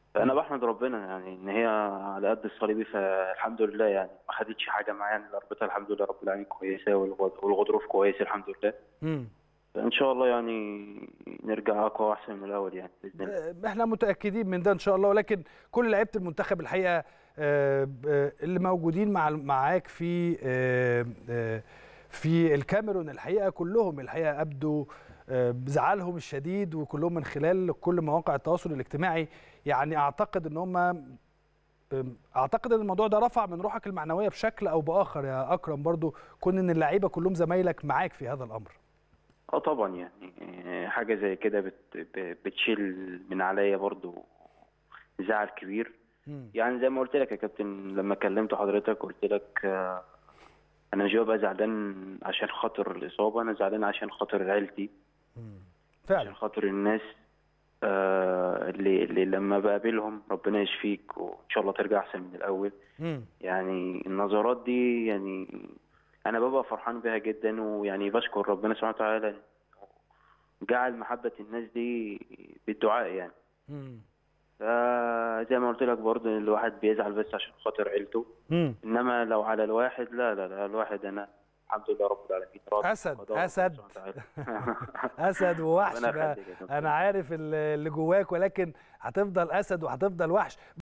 فانا بحمد ربنا يعني ان هي على قد الصليبي فالحمد لله يعني ما خدتش حاجه معايا يعني ربنا الحمد لله رب العالمين كويسه والغض- والغضروف كويس الحمد لله مم. فان شاء الله يعني نرجع اقوى واحسن من الاول يعني باذن الله آه، احنا متاكدين من ده ان شاء الله ولكن كل لعيبه المنتخب الحقيقه آه، آه، اللي موجودين مع معاك في آه، آه، في الكاميرون الحقيقه كلهم الحقيقه ابدوا آه، بزعلهم الشديد وكلهم من خلال كل مواقع التواصل الاجتماعي يعني اعتقد ان هم آم، اعتقد ان الموضوع ده رفع من روحك المعنويه بشكل او باخر يا اكرم برضو كون ان اللعيبه كلهم زمايلك معاك في هذا الامر اه طبعا يعني آه، حاجه زي كده بت ب- بتشيل من عليا برضو زعل كبير مم. يعني زي ما قلت لك يا كابتن لما كلمت حضرتك قلت لك آه، انا مش ببقى زعلان عشان خاطر الاصابه انا زعلان عشان خاطر عيلتي مم. عشان فعلا خاطر الناس آه، اللي اللي لما بقابلهم ربنا يشفيك وان شاء الله ترجع احسن من الاول مم. يعني النظرات دي يعني انا ببقى فرحان بيها جدا ويعني بشكر ربنا سبحانه وتعالى إنه جعل محبة الناس دي بالدعاء يعني مم. فزي ما قلت لك برضه الواحد بيزعل بس عشان خاطر عيلته مم. انما لو على الواحد لا لا لا الواحد انا الحمد لله رب العالمين راضي أسد، بقضاء ربنا أسد. سبحانه وتعالى. اسد ووحش ربنا بقى يخليك يا كابتن. انا عارف اللي جواك ولكن هتفضل اسد وهتفضل وحش